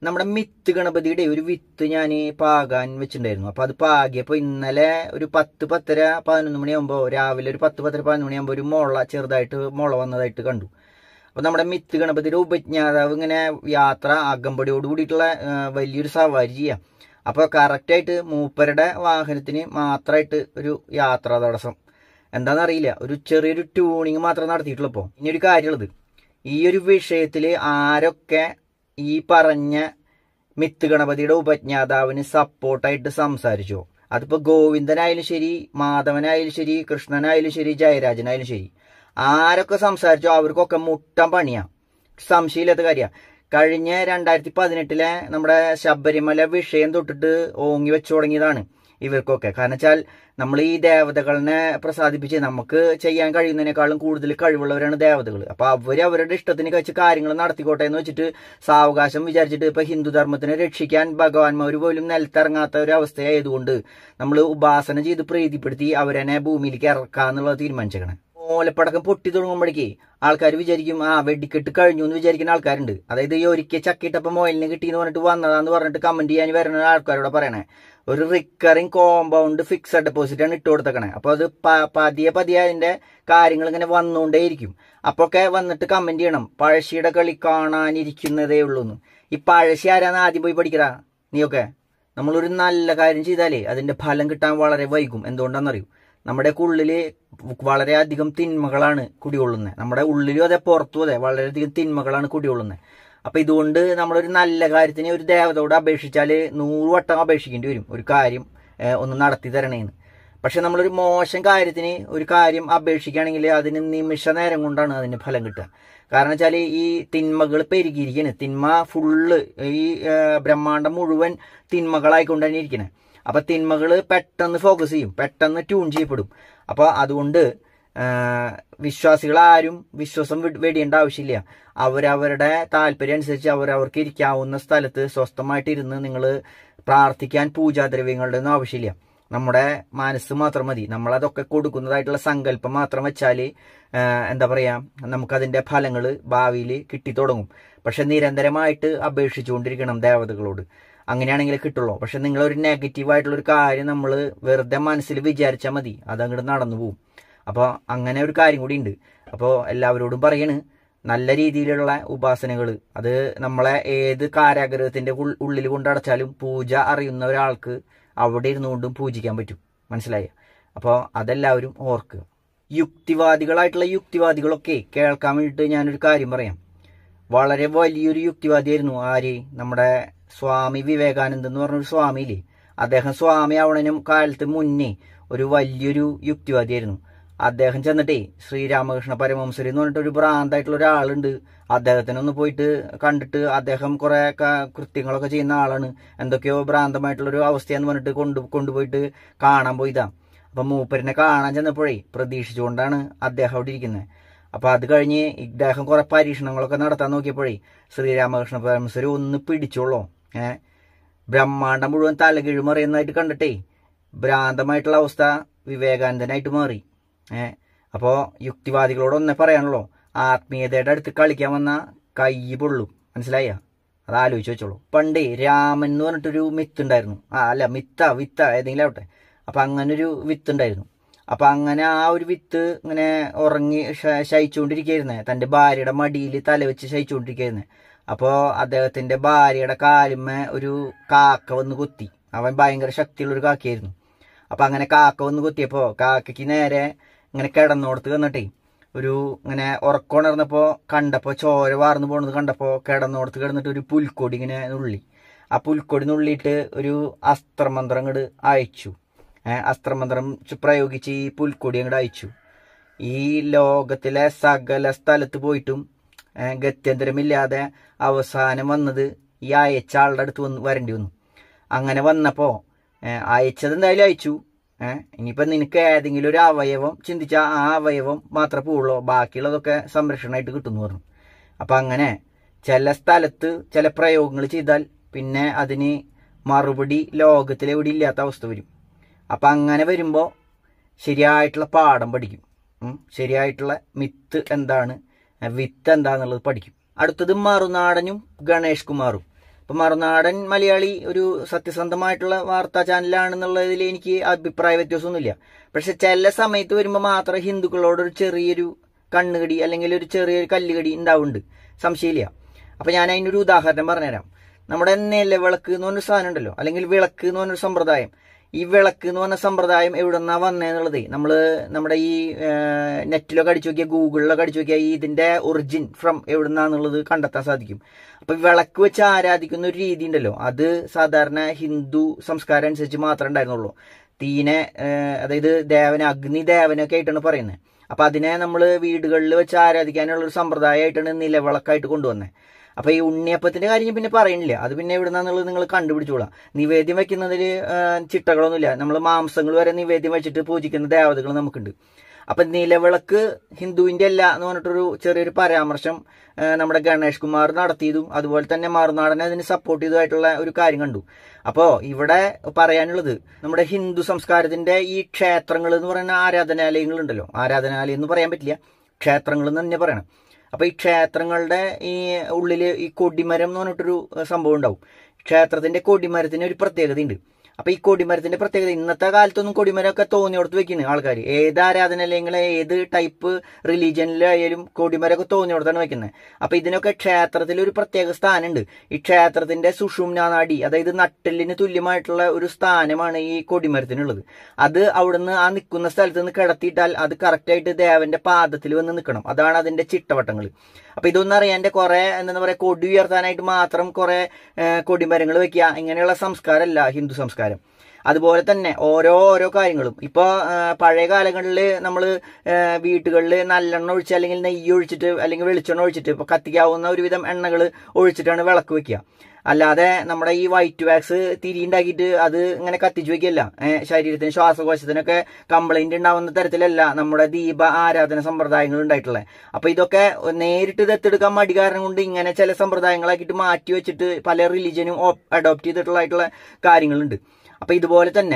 നമ്മുടെ മിത്ത് ഗണപതിയുടെ ഒരു വിത്ത് ഞാൻ പാകാൻ വെച്ചിട്ടുണ്ടായിരുന്നു അപ്പൊ അത് പാകിയപ്പോ ഇന്നലെ ഒരു പത്ത് പത്തര പതിനൊന്ന് മണിയാകുമ്പോ രാവിലെ ഒരു പത്ത് പത്തര പതിനൊന്ന് മണിയാകുമ്പോ ഒരു മുള ചെറുതായിട്ട് മുള വന്നതായിട്ട് കണ്ടു അപ്പൊ നമ്മുടെ മിത്ത് ഗണപതിയുടെ ഉപജ്ഞാതാവ് ഇങ്ങനെ യാത്ര അകമ്പടിയോട് കൂടിയിട്ടുള്ള ആ, വലിയൊരു സവാരി ചെയ്യാം അപ്പൊ കറക്റ്റായിട്ട് മൂപ്പരുടെ വാഹനത്തിന് മാത്രമായിട്ട് ഒരു യാത്രാ തടസ്സം എന്താണെന്നറിയില്ല ഒരു ചെറിയൊരു ട്യൂണിങ് മാത്രം നടത്തിയിട്ടുള്ളൂ ഇപ്പോൾ ഇനി ഒരു കാര്യമുള്ളത് ഈ ഒരു വിഷയത്തിൽ ആരൊക്കെ ഈ പറഞ്ഞ മിത്ത് ഗണപതിയുടെ ഉപജ്ഞാതാവിന് സപ്പോർട്ടായിട്ട് സംസാരിച്ചോ അതിപ്പോ ഗോവിന്ദനായാലും ശരി മാധവനായാലും ശരി കൃഷ്ണനായാലും ശരി ജയരാജനായാലും ശരി ആരൊക്കെ സംസാരിച്ചോ അവർക്കൊക്കെ മുട്ടം പണിയാ സംശയമില്ലാത്ത കാര്യ കഴിഞ്ഞ രണ്ടായിരത്തി പതിനെട്ടിലെ നമ്മുടെ ശബരിമല വിഷയം തൊട്ടിട്ട് ഓങ്ങി വെച്ചു തുടങ്ങിയതാണ് ഇവർക്കൊക്കെ കാരണം വെച്ചാൽ നമ്മൾ ഈ ദേവതകളെ പ്രസാദിപ്പിച്ച് നമുക്ക് ചെയ്യാൻ കഴിയുന്നതിനേക്കാളും കൂടുതൽ കഴിവുള്ളവരാണ് ദേവതകൾ അപ്പൊ അവര് അവരുടെ ഇഷ്ടത്തിന് വെച്ച് കാര്യങ്ങൾ നടത്തിക്കോട്ടെ എന്ന് വെച്ചിട്ട് സാവകാശം വിചാരിച്ചിട്ട് ഇപ്പൊ ഹിന്ദുധർമ്മത്തിനെ രക്ഷിക്കാൻ ഭഗവാന്മാർ പോലും നിലത്തിറങ്ങാത്ത ഒരു അവസ്ഥയായതുകൊണ്ട് നമ്മൾ ഉപാസന ചെയ്ത് പ്രീതിപ്പെടുത്തി അവരെന്നെ ഭൂമിയിലേക്ക് ഇറക്കാന്നുള്ളത് തീരുമാനിച്ചേക്കണേ ഓലപ്പടക്കം പൊട്ടി തുടങ്ങുമ്പോഴേക്ക് ആൾക്കാർ വിചാരിക്കും ആ വെടിക്കെട്ട് കഴിഞ്ഞു എന്ന് വിചാരിക്കുന്ന ആൾക്കാരുണ്ട് അതായത് ഈ ഒരിക്കൽ ചക്കിട്ടപ്പോ മൊയിലിന് കിട്ടിയെന്ന് പറഞ്ഞിട്ട് വന്നതാന്ന് പറഞ്ഞിട്ട് കമന്റ് ചെയ്യാൻ വരുന്ന ആൾക്കാരോട് പറയണേ ഒരു റിക്കറിങ് കോമ്പൗണ്ട് ഫിക്സഡ് ഡെപ്പോസിറ്റ് ആണ് ഇട്ട് കൊടുത്തേക്കണേ അപ്പൊ അത് പ- പതിയെ പതിയെ അതിന്റെ കാര്യങ്ങൾ ഇങ്ങനെ വന്നുകൊണ്ടേയിരിക്കും അപ്പൊക്കെ വന്നിട്ട് കമന്റ് ചെയ്യണം പഴശ്ശിയുടെ കളി കാണാനിരിക്കുന്നതേ ഉള്ളൂന്ന് ഈ പഴശ്ശി ആരാന്ന് ആദ്യം പോയി പഠിക്കടാ നീയൊക്കെ നമ്മളൊരു നല്ല കാര്യം ചെയ്താലേ അതിന്റെ ഫലം കിട്ടാൻ വളരെ വൈകും എന്തുകൊണ്ടാണെന്നറിയൂ നമ്മുടെ ഉള്ളില് വളരെയധികം തിന്മകളാണ് കുടികൊള്ളുന്നത് നമ്മുടെ ഉള്ളിലും അതെ പുറത്തും അതെ വളരെയധികം തിന്മകളാണ് കുടികൊള്ളുന്നത് അപ്പൊ ഇതുകൊണ്ട് നമ്മളൊരു നല്ല കാര്യത്തിന് ഒരു ദേവതയോട് അപേക്ഷിച്ചാല് നൂറ് വട്ടം അപേക്ഷിക്കേണ്ടി വരും ഒരു കാര്യം ഏഹ്, ഒന്ന് നടത്തി തരണേന്ന് പക്ഷെ നമ്മളൊരു മോശം കാര്യത്തിന് ഒരു കാര്യം അപേക്ഷിക്കുകയാണെങ്കിൽ അതിന് നിമിഷ നേരം കൊണ്ടാണ് അതിന്റെ ഫലം കിട്ടുക കാരണം വെച്ചാൽ ഈ തിന്മകൾ പെരുകിയിരിക്കുകയാണ് തിന്മ ഫുള്ള് ഈ ഏഹ്, ബ്രഹ്മാണ്ടം മുഴുവൻ തിന്മകളായിക്കൊണ്ട് തന്നെ ഇരിക്കണേ അപ്പൊ തിന്മകൾ പെട്ടെന്ന് ഫോക്കസ് ചെയ്യും പെട്ടെന്ന് ട്യൂൺ ചെയ്യപ്പെടും അപ്പൊ അതുകൊണ്ട് വിശ്വാസികൾ ആരും വിശ്വാസം വി- വെടിയേണ്ട ആവശ്യമില്ല അവരവരുടെ താല്പര്യം അനുസരിച്ച് അവരവർക്ക് ഇരിക്കാവുന്ന സ്ഥലത്ത് സ്വസ്ഥമായിട്ട് ഇരുന്ന് നിങ്ങൾ പ്രാർത്ഥിക്കാൻ പൂജാദ്രവ്യങ്ങളുടെ ഒന്നും ആവശ്യമില്ല നമ്മുടെ മനസ്സ് മാത്രം മതി നമ്മൾ അതൊക്കെ കൊടുക്കുന്നതായിട്ടുള്ള സങ്കല്പം മാത്രം വെച്ചാല് ആ, എന്താ പറയാ നമുക്കതിന്റെ ഫലങ്ങൾ ഭാവിയിൽ കിട്ടിത്തുടങ്ങും പക്ഷെ നിരന്തരമായിട്ട് അപേക്ഷിച്ചുകൊണ്ടിരിക്കണം ദേവതകളോട് അങ്ങനെയാണെങ്കിൽ കിട്ടുള്ളൂ പക്ഷെ നിങ്ങൾ ഒരു നെഗറ്റീവ് ആയിട്ടുള്ള ഒരു കാര്യം നമ്മൾ വെറുതെ മനസ്സിൽ വിചാരിച്ചാൽ മതി അതങ്ങോട്ട് നടന്നു പോകും അപ്പോൾ അങ്ങനെ ഒരു കാര്യം കൂടി ഉണ്ട് അപ്പോൾ എല്ലാവരോടും പറയണ് നല്ല രീതിയിലുള്ള ഉപാസനകൾ അത് നമ്മളെ ഏത് കാരാഗ്രഹത്തിന്റെ ഉൾ- ഉള്ളിൽ കൊണ്ടടച്ചാലും പൂജ അറിയുന്ന ഒരാൾക്ക് അവിടെ ഇരുന്നുകൊണ്ടും പൂജിക്കാൻ പറ്റും മനസ്സിലായ അപ്പോൾ അതെല്ലാവരും ഓർക്കുക യുക്തിവാദികളായിട്ടുള്ള യുക്തിവാദികളൊക്കെ കേൾക്കാൻ വേണ്ടിയിട്ട് ഞാനൊരു കാര്യം പറയാം വളരെ വലിയൊരു യുക്തിവാദിയായിരുന്നു ആര് നമ്മുടെ സ്വാമി വിവേകാനന്ദൻ എന്ന് പറഞ്ഞൊരു സ്വാമിയില്ലേ അദ്ദേഹം സ്വാമി ആവണനും കാലത്ത് മുന്നേ ഒരു വലിയൊരു യുക്തിവാദിയായിരുന്നു അദ്ദേഹം ചെന്നിട്ടേ ശ്രീരാമകൃഷ്ണ പരമഹംസരി എന്ന് പറഞ്ഞിട്ട് ഒരു ഭ്രാന്തായിട്ടുള്ള ഒരാളുണ്ട് അദ്ദേഹത്തിനെ ഒന്ന് പോയിട്ട് കണ്ടിട്ട് അദ്ദേഹം കുറെ ക- കൃത്യങ്ങളൊക്കെ ചെയ്യുന്ന ആളാണ് എന്തൊക്കെയോ ഭ്രാന്തമായിട്ടുള്ള ഒരു അവസ്ഥയെന്ന് പറഞ്ഞിട്ട് കൊണ്ടു കൊണ്ടുപോയിട്ട് കാണാൻ പോയതാ അപ്പൊ മൂപ്പരിനെ കാണാൻ ചെന്നപ്പോഴേ പ്രതീക്ഷിച്ചുകൊണ്ടാണ് അദ്ദേഹം അവിടെ ഇരിക്കുന്നത് അപ്പൊ അത് കഴിഞ്ഞ് ഇദ്ദേഹം കുറെ പരീക്ഷണങ്ങളൊക്കെ നടത്താൻ നോക്കിയപ്പോഴേ ശ്രീരാമകൃഷ്ണ പരമേശ്വരി ഒന്ന് പിടിച്ചോളോ ഏ ബ്രഹ്മാണ്ടം മുഴുവൻ തലകീഴ് മറിയുന്നതായിട്ട് കണ്ടിട്ടേ ഭ്രാന്തമായിട്ടുള്ള അവസ്ഥ വിവേകാനന്ദനായിട്ട് മാറി ഏ അപ്പോ യുക്തിവാദികളോട് ഒന്നേ പറയാനുള്ളൂ ആത്മീയതയുടെ അടുത്ത് കളിക്കാൻ വന്ന കൈ പൊള്ളും മനസ്സിലായ അത് ആലോചിച്ച് വെച്ചോളൂ പണ്ടേ രാമൻ എന്ന് പറഞ്ഞിട്ടൊരു മിത്ത് ഉണ്ടായിരുന്നു ആ അല്ല മിത്ത വിത്ത ഏതെങ്കിലും ആവട്ടെ അപ്പൊ അങ്ങനെ ഒരു വിത്ത് ഉണ്ടായിരുന്നു അപ്പൊ അങ്ങനെ ആ ഒരു വിത്ത് ഇങ്ങനെ ഉറങ്ങി ശ- ശയിച്ചുകൊണ്ടിരിക്കുകയായിരുന്നേ തന്റെ ഭാര്യയുടെ മടിയിൽ തലവെച്ച് ശയിച്ചുകൊണ്ടിരിക്കുകയായിരുന്നേ അപ്പോ അദ്ദേഹത്തിന്റെ ഭാര്യയുടെ കാലുമ്മ ഒരു കാക്ക വന്ന് കൊത്തി അവൻ ഭയങ്കര ശക്തിയുള്ള ഒരു കാക്കയായിരുന്നു അപ്പൊ അങ്ങനെ കാക്ക വന്ന് കൊത്തിയപ്പോ കാക്കയ്ക്ക് നേരെ ഇങ്ങനെ കിടന്നോടത്ത് വന്നിട്ടേ ഒരു ഇങ്ങനെ ഉറക്കമുണർന്നപ്പോ കണ്ടപ്പോ ചോര വാർന്നു പോണത് കണ്ടപ്പോ കിടന്നോടത്ത് കിടന്നിട്ട് ഒരു പുൽക്കൊടി ഇങ്ങനെ നുള്ളി ആ പുൽക്കൊടി നുള്ളിയിട്ട് ഒരു അസ്ത്രമന്ത്രം അങ്ങോട്ട് അയച്ചു ഏഹ് അസ്ത്രമന്ത്രം ചു- പ്രയോഗിച്ച് ഈ പുൽക്കൊടി അങ്ങോട്ട് അയച്ചു ഈ ലോകത്തിലെ സകല സ്ഥലത്ത് പോയിട്ടും ഏഹ് ഗത്യന്തരമില്ലാതെ അവസാനം വന്നത് ഈ അയച്ച ആളുടെ അടുത്ത് വന്ന് വരേണ്ടി വന്നു അങ്ങനെ വന്നപ്പോ ഏഹ് അയച്ചത് എന്തായാലും അയച്ചു ഏഹ് ഇനിയിപ്പോ നിനക്ക് ഏതെങ്കിലും ഒരു അവയവം ചിന്തിച്ചാൽ ആ അവയവം മാത്രമേ പോവുള്ളൂ ബാക്കിയുള്ളതൊക്കെ സംരക്ഷണമായിട്ട് കിട്ടുമെന്ന് പറഞ്ഞു അപ്പൊ അങ്ങനെ ചില സ്ഥലത്ത് ചില പ്രയോഗങ്ങൾ ചെയ്താൽ പിന്നെ അതിന് മറുപടി ലോകത്തിലെവിടെ ഇല്ലാത്ത അവസ്ഥ വരും അപ്പൊ അങ്ങനെ വരുമ്പോ ശരിയായിട്ടുള്ള പാഠം പഠിക്കും ഉം. ശരിയായിട്ടുള്ള മിത്ത് എന്താണ് വിത്ത് എന്താന്നുള്ളത് പഠിക്കും അടുത്തത് മറുനാടനും ഗണേഷ് കുമാറും ഇപ്പൊ മറുനാടൻ മലയാളി ഒരു സത്യസന്ധമായിട്ടുള്ള വാർത്താ ചാനലാണെന്നുള്ളതിൽ എനിക്ക് അഭിപ്രായ വ്യത്യാസമൊന്നുമില്ല പക്ഷെ ചില സമയത്ത് വരുമ്പോൾ മാത്രം ഹിന്ദുക്കളോട് ഒരു ചെറിയൊരു കണ്ണുകടി അല്ലെങ്കിൽ ഒരു ചെറിയൊരു കല്ലുകടി ഉണ്ടാവുന്നുണ്ട് സംശയമില്ല അപ്പൊ ഞാൻ അതിനൊരു ഉദാഹരണം പറഞ്ഞുതരാം നമ്മുടെ നിലവിളക്ക് എന്ന് പറഞ്ഞൊരു സാധനം ഉണ്ടല്ലോ അല്ലെങ്കിൽ വിളക്ക് എന്ന് പറഞ്ഞൊരു സമ്പ്രദായം ഈ വിളക്ക് എന്ന് പറഞ്ഞ സമ്പ്രദായം എവിടെ നിന്നാ വന്നേന്നുള്ളത് നമ്മള് നമ്മുടെ ഈ നെറ്റിലൊക്കെ അടിച്ചു നോക്കിയാൽ ഗൂഗിളിലൊക്കെ അടിച്ചു നോക്കിയാൽ ഈ ഇതിന്റെ ഒറിജിൻ ഫ്രം എവിടുന്നാന്നുള്ളത് കണ്ടെത്താൻ സാധിക്കും അപ്പൊ വിളക്ക് വെച്ച് ആരാധിക്കുന്ന ഒരു രീതി ഉണ്ടല്ലോ അത് സാധാരണ ഹിന്ദു സംസ്കാരം അനുസരിച്ച് മാത്രമേ ഉണ്ടായിരുന്നുള്ളൂ തീനെ അതായത് ദേവന അഗ്നി ദേവനൊക്കെ ആയിട്ടാണ് പറയുന്നത് അപ്പൊ അതിനെ നമ്മൾ വീടുകളിൽ വെച്ച് ആരാധിക്കാനുള്ള ഒരു സമ്പ്രദായമായിട്ടാണ് നിലവിളക്കായിട്ട് കൊണ്ടുവന്നത് അപ്പൊ ഈ ഉണ്ണിയപ്പത്തിന്റെ കാര്യം പിന്നെ പറയുന്നില്ല അത് പിന്നെ എവിടുന്നാന്നുള്ളത് നിങ്ങൾ കണ്ടുപിടിച്ചോളാം നിവേദ്യം വെക്കുന്നതിൽ ചിട്ടകളൊന്നുമില്ല നമ്മൾ മാംസങ്ങൾ വരെ നിവേദ്യം വെച്ചിട്ട് പൂജിക്കുന്ന ദേവതകൾ നമുക്കുണ്ട് അപ്പൊ നിലവിളക്ക് ഹിന്ദുവിന്റെ അല്ല എന്ന് പറഞ്ഞിട്ടൊരു ചെറിയൊരു പരാമർശം നമ്മുടെ ഗണേഷ് കുമാർ നടത്തിയതും അതുപോലെ തന്നെ മറുനാടനെ അതിന് സപ്പോർട്ട് ചെയ്തതായിട്ടുള്ള ഒരു കാര്യം കണ്ടു അപ്പോ ഇവിടെ പറയാനുള്ളത് നമ്മുടെ ഹിന്ദു സംസ്കാരത്തിന്റെ ഈ ക്ഷേത്രങ്ങൾ എന്ന് പറയുന്ന ആരാധനാലയങ്ങൾ ഉണ്ടല്ലോ ആരാധനാലയം എന്ന് പറയാൻ പറ്റില്ല ക്ഷേത്രങ്ങൾ എന്ന് തന്നെ പറയണം അപ്പൊ ഈ ക്ഷേത്രങ്ങളുടെ ഈ ഉള്ളില് ഈ കൊടിമരം എന്ന് പറഞ്ഞിട്ടൊരു സംഭവം ഉണ്ടാവും ക്ഷേത്രത്തിന്റെ കൊടിമരത്തിന് ഒരു പ്രത്യേകതയുണ്ട് അപ്പൊ ഈ കൊടിമരത്തിന്റെ പ്രത്യേകത ഇന്നത്തെ കാലത്തൊന്നും കൊടിമരമൊക്കെ തോന്നിയോടത്ത് വെക്കുന്നു ആൾക്കാർ ഏത് ആരാധനാലയങ്ങളെ ഏത് ടൈപ്പ് റിലീജിയനിലായാലും കൊടിമരമൊക്കെ തോന്നിയോടത്താണ് വെക്കുന്നത് അപ്പൊ ഇതിനൊക്കെ ക്ഷേത്രത്തിൽ ഒരു പ്രത്യേക സ്ഥാനമുണ്ട് ഈ ക്ഷേത്രത്തിന്റെ സുഷുമ്ന നാടി അതായത് നട്ടെല്ലിന് തുല്യമായിട്ടുള്ള ഒരു സ്ഥാനമാണ് ഈ കൊടിമരത്തിനുള്ളത് അത് അവിടുന്ന് ആ നിൽക്കുന്ന സ്ഥലത്ത് നിന്ന് കിടത്തിയിട്ടാൽ അത് കറക്റ്റായിട്ട് ദേവന്റെ പാദത്തിൽ വന്ന് നിൽക്കണം അതാണ് അതിന്റെ ചിട്ടവട്ടങ്ങൾ അപ്പൊ ഇതൊന്നും അറിയാന്റെ കുറെ എന്താ പറയാ കൊടി ഉയർത്താനായിട്ട് മാത്രം കുറെ കൊടിമരങ്ങൾ വെക്കുക ഇങ്ങനെയുള്ള സംസ്കാരമല്ല ഹിന്ദു സംസ്കാരം അതുപോലെ തന്നെ ഓരോ ഓരോ കാര്യങ്ങളും ഇപ്പോൾ പഴയ കാലങ്ങളിൽ നമ്മൾ വീട്ടുകളിൽ നല്ലെണ്ണ ഒഴിച്ച് അല്ലെങ്കിൽ നെയ്യ് ഒഴിച്ചിട്ട് അല്ലെങ്കിൽ വെളിച്ചെണ്ണ ഒഴിച്ചിട്ട് ഇപ്പോൾ കത്തിക്കാവുന്ന ഒരുവിധം എണ്ണകൾ ഒഴിച്ചിട്ടാണ് വിളക്ക് വെക്കുക അല്ലാതെ നമ്മുടെ ഈ വൈറ്റ് വാക്സ് തിരി ഉണ്ടാക്കിയിട്ട് അത് ഇങ്ങനെ കത്തിച്ചു വെക്കില്ല ശരീരത്തിന് ശ്വാസകോശത്തിനൊക്കെ കംപ്ലൈന്റ് ഉണ്ടാവുന്ന തരത്തിലല്ല നമ്മുടെ ദീപ ആരാധന സമ്പ്രദായങ്ങൾ ഉണ്ടായിട്ടുള്ളത് അപ്പൊ ഇതൊക്കെ നേരിട്ട് ദത്തെടുക്കാൻ മടി കാരണം കൊണ്ട് ഇങ്ങനെ ചില സമ്പ്രദായങ്ങളാക്കിയിട്ട് മാറ്റി വെച്ചിട്ട് പല റിലീജിയനും അഡോപ്റ്റ് ചെയ്തിട്ടുള്ളതായിട്ടുള്ള കാര്യങ്ങളുണ്ട് അപ്പൊ ഇതുപോലെ തന്നെ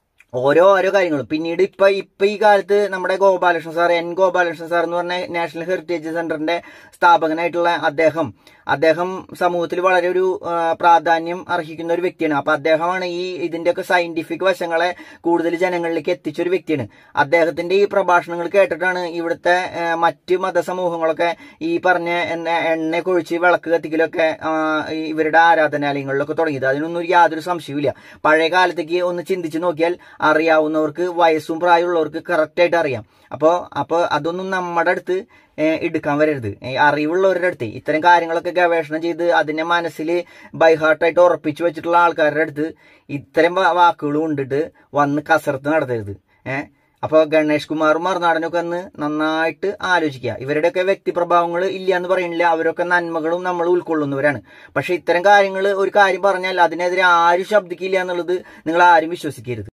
ഓരോ ഓരോ കാര്യങ്ങളും പിന്നീട് ഇപ്പൊ ഇപ്പൊ ഈ കാലത്ത് നമ്മുടെ Gopalakrishnan sir N Gopalakrishnan sir എന്ന് പറഞ്ഞ നാഷണൽ ഹെറിറ്റേജ് സെന്ററിന്റെ സ്ഥാപകനായിട്ടുള്ള അദ്ദേഹം അദ്ദേഹം സമൂഹത്തിൽ വളരെ ഒരു പ്രാധാന്യം അർഹിക്കുന്ന ഒരു വ്യക്തിയാണ് അപ്പൊ അദ്ദേഹമാണ് ഈ ഇതിന്റെയൊക്കെ സയന്റിഫിക് വശങ്ങളെ കൂടുതൽ ജനങ്ങളിലേക്ക് എത്തിച്ച ഒരു വ്യക്തിയാണ് അദ്ദേഹത്തിന്റെ ഈ പ്രഭാഷണങ്ങൾ കേട്ടിട്ടാണ് ഇവിടുത്തെ മറ്റ് മതസമൂഹങ്ങളൊക്കെ ഈ പറഞ്ഞ എണ്ണ കൊഴിച്ച് വിളക്ക് കത്തിക്കലൊക്കെ ഇവരുടെ ആരാധനാലയങ്ങളിലൊക്കെ തുടങ്ങിയത് അതിനൊന്നും യാതൊരു സംശയവുമില്ല പഴയ കാലത്തേക്ക് ഒന്ന് ചിന്തിച്ചു നോക്കിയാൽ അറിയാവുന്നവർക്ക് വയസ്സും പ്രായമുള്ളവർക്ക് കറക്റ്റായിട്ട് അറിയാം അപ്പോൾ അപ്പോൾ അതൊന്നും നമ്മുടെ അടുത്ത് എടുക്കാൻ വരരുത് അറിവുള്ളവരുടെ അടുത്ത് ഇത്തരം കാര്യങ്ങളൊക്കെ ഗവേഷണം ചെയ്ത് അതിനെ മനസ്സിൽ ബൈഹാർട്ടായിട്ട് ഉറപ്പിച്ചു വെച്ചിട്ടുള്ള ആൾക്കാരുടെ അടുത്ത് ഇത്തരം വാക്കുകൾ കൊണ്ടിട്ട് വന്ന് കസരത്ത് നടത്തരുത് ഏഹ് അപ്പോൾ ഗണേഷ് കുമാറും മറുനാടനൊക്കെ ഒന്ന് നന്നായിട്ട് ആലോചിക്കുക ഇവരുടെയൊക്കെ വ്യക്തിപ്രഭാവങ്ങൾ ഇല്ല എന്ന് പറയുന്നില്ല അവരൊക്കെ നന്മകളും നമ്മൾ ഉൾക്കൊള്ളുന്നവരാണ് പക്ഷെ ഇത്തരം കാര്യങ്ങൾ ഒരു കാര്യം പറഞ്ഞാൽ അതിനെതിരെ ആരും ശബ്ദിക്കില്ല എന്നുള്ളത് നിങ്ങൾ ആരും വിശ്വസിക്കരുത്